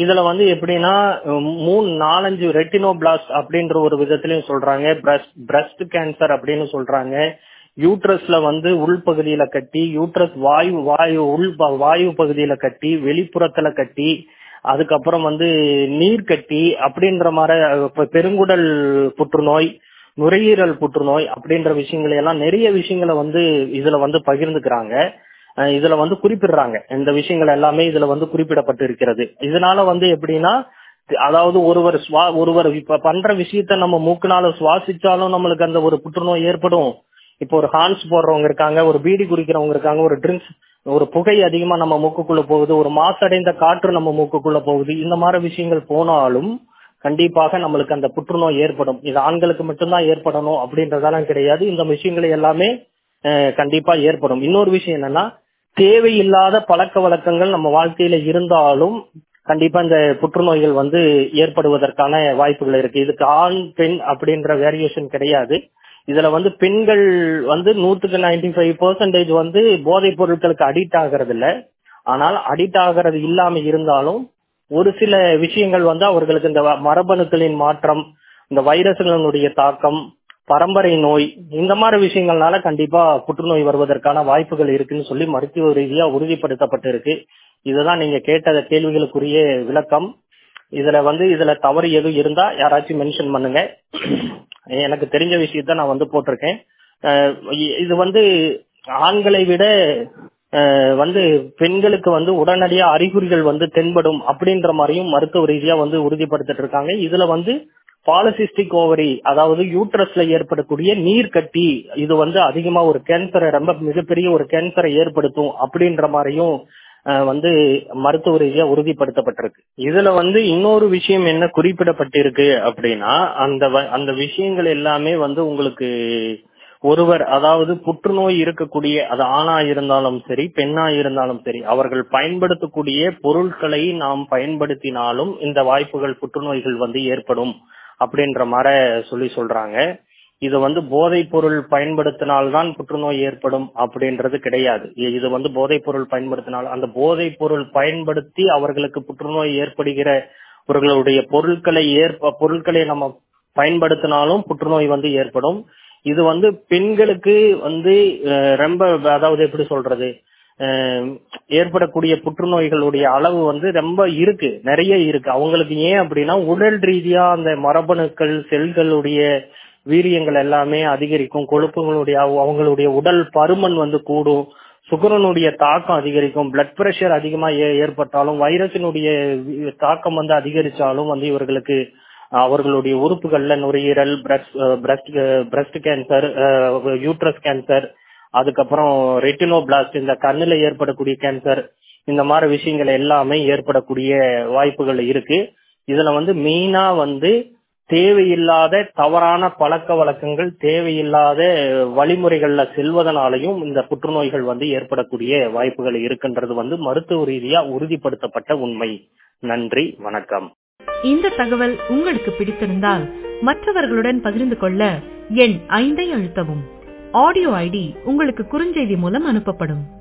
இதுல வந்து எப்படின்னா உம், மூணு நாலஞ்சு ரெட்டினோபிளாஸ்ட் அப்படின்ற ஒரு விதத்திலயும் சொல்றாங்க பிரஸ்ட் பிரஸ்ட் கேன்சர் அப்படின்னு சொல்றாங்க யூட்ரஸ்ல வந்து உள்பகுதியில கட்டி யூட்ரஸ் வாயு வாயு உள் ப- வாயு பகுதியில கட்டி வெளிப்புறத்துல கட்டி அதுக்கப்புறம் வந்து நீர் கட்டி அப்படின்ற மாதிரி அஹ், இப்ப பெருங்குடல் புற்றுநோய் நுரையீரல் புற்றுநோய் அப்படின்ற விஷயங்களை எல்லாம் நிறைய விஷயங்களை வந்து இதுல வந்து பகிர்ந்துக்கிறாங்க அஹ் இதுல வந்து குறிப்பிடுறாங்க இந்த விஷயங்கள் எல்லாமே இதுல வந்து குறிப்பிடப்பட்டு இருக்கிறது இதனால வந்து எப்படின்னா அதாவது ஒருவர் சுவா ஒருவர் இப்ப பண்ற விஷயத்த நம்ம மூக்குனால சுவாசிச்சாலும் நம்மளுக்கு அந்த ஒரு புற்றுநோய் ஏற்படும் இப்போ ஒரு ஹான்ஸ் போடுறவங்க இருக்காங்க ஒரு பீடி குடிக்கிறவங்க இருக்காங்க ஒரு ட்ரிங்க்ஸ் ஒரு புகை அதிகமா நம்ம மூக்குக்குள்ள போகுது ஒரு மாசடைந்த காற்று நம்ம மூக்குக்குள்ள போகுது இந்த மாதிரி விஷயங்கள் போனாலும் கண்டிப்பாக நம்மளுக்கு அந்த புற்றுநோய் ஏற்படும் இது ஆண்களுக்கு மட்டும்தான் ஏற்படணும் அப்படின்றதெல்லாம் கிடையாது இந்த விஷயங்களை எல்லாமே அஹ், கண்டிப்பா ஏற்படும் இன்னொரு விஷயம் என்னன்னா தேவையில்லாத பழக்க வழக்கங்கள் நம்ம வாழ்க்கையில இருந்தாலும் கண்டிப்பா இந்த புற்றுநோய்கள் வந்து ஏற்படுவதற்கான வாய்ப்புகள் இருக்கு இதுக்கு ஆண் பெண் அப்படின்ற வேரியேஷன் கிடையாது இதுல வந்து பெண்கள் வந்து நூத்துக்கு நைன்டி ஃபைவ் பர்சன்டேஜ் வந்து போதைப் பொருட்களுக்கு அடிக்ட் ஆகிறது இல்ல ஆனால் அடிக்ட் ஆகிறது இல்லாம இருந்தாலும் ஒரு சில விஷயங்கள் வந்து அவர்களுக்கு இந்த வ- மரபணுக்களின் மாற்றம் இந்த வைரஸ்களினுடைய தாக்கம் பரம்பரை நோய் இந்த மாதிரி விஷயங்கள்னால கண்டிப்பா புற்றுநோய் வருவதற்கான வாய்ப்புகள் இருக்குன்னு சொல்லி மருத்துவ ரீதியா உறுதிப்படுத்தப்பட்டு இருக்கு இதுதான் நீங்க கேட்ட கேள்விகளுக்குரிய விளக்கம் இதுல வந்து இதுல தவறு எதுவும் இருந்தா யாராச்சும் மென்ஷன் பண்ணுங்க எனக்கு தெரிஞ்ச விஷயத்த நான் வந்து போட்டிருக்கேன் அஹ் இ- இது வந்து ஆண்களை விட அஹ் வந்து பெண்களுக்கு வந்து உடனடியா அறிகுறிகள் வந்து தென்படும் அப்படின்ற மாதிரியும் மருத்துவ ரீதியா வந்து உறுதிப்படுத்திட்டு இருக்காங்க இதுல வந்து பாலிசிஸ்டிக் ஓவரி அதாவது யூட்ரஸ்ல ஏற்படக்கூடிய நீர் கட்டி இது வந்து அதிகமா ஒரு கேன்சரை ரொம்ப மிகப்பெரிய ஒரு கேன்சரை ஏற்படுத்தும் அப்படின்ற மாதிரியும் அஹ், வந்து மருத்துவ ரீதியா உறுதிப்படுத்தப்பட்டிருக்கு இதுல வந்து இன்னொரு விஷயம் என்ன குறிப்பிடப்பட்டிருக்கு அப்படின்னா அந்த வ- அந்த விஷயங்கள் எல்லாமே வந்து உங்களுக்கு ஒருவர் அதாவது புற்றுநோய் இருக்கக்கூடிய அது ஆணா இருந்தாலும் சரி பெண்ணா இருந்தாலும் சரி அவர்கள் பயன்படுத்தக்கூடிய பொருட்களை நாம் பயன்படுத்தினாலும் இந்த வாய்ப்புகள் புற்றுநோய்கள் வந்து ஏற்படும் அப்படின்ற மாதிரி சொல்லி சொல்றாங்க இது வந்து போதைப் பொருள் பயன்படுத்தினால்தான் புற்றுநோய் ஏற்படும் அப்படின்றது கிடையாது இ- இது வந்து போதைப் பொருள் பயன்படுத்தினால் அந்த போதைப் பொருள் பயன்படுத்தி அவர்களுக்கு புற்றுநோய் ஏற்படுகிறவர்களுடைய பொருட்களை ஏற்ப பொருட்களை நம்ம பயன்படுத்தினாலும் புற்றுநோய் வந்து ஏற்படும் இது வந்து பெண்களுக்கு வந்து அஹ், ரொம்ப அதாவது எப்படி சொல்றது அஹ், ஏற்படக்கூடிய புற்றுநோய்களுடைய அளவு வந்து ரொம்ப இருக்கு நிறைய இருக்கு அவங்களுக்கு ஏன் அப்படின்னா உடல் ரீதியா அந்த மரபணுக்கள் செல்களுடைய வீரியங்கள் எல்லாமே அதிகரிக்கும் கொழுப்புகளுடைய அவ- அவங்களுடைய உடல் பருமன் வந்து கூடும் சுகரனுடைய தாக்கம் அதிகரிக்கும் பிளட் பிரஷர் அதிகமா ஏ- ஏற்பட்டாலும் வைரஸினுடைய வி- தாக்கம் வந்து அதிகரிச்சாலும் வந்து இவர்களுக்கு அவர்களுடைய உறுப்புகள்ல நுரையீரல் breast breast cancer uterus cancer அதுக்கப்புறம் ரெட்டினோபிளாஸ்ட் இந்த கண்ணுல ஏற்படக்கூடிய கேன்சர் இந்த மாதிரி விஷயங்கள் எல்லாமே ஏற்படக்கூடிய வாய்ப்புகள் இருக்கு இதுல வந்து மெயினா வந்து தேவையில்லாத தவறான பழக்க வழக்கங்கள் தேவையில்லாத வழிமுறைகள்ல செல்வதனாலையும் இந்த புற்றுநோய்கள் வந்து ஏற்படக்கூடிய வாய்ப்புகள் இருக்குன்றது வந்து மருத்துவ ரீதியா உறுதிப்படுத்தப்பட்ட உண்மை நன்றி வணக்கம் இந்த தகவல் உங்களுக்கு பிடித்திருந்தால் மற்றவர்களுடன் பகிர்ந்து கொள்ள எண் ஐந்தை அழுத்தவும் ஆடியோ ஐடி உங்களுக்கு குறுஞ்செய்தி மூலம் அனுப்பப்படும்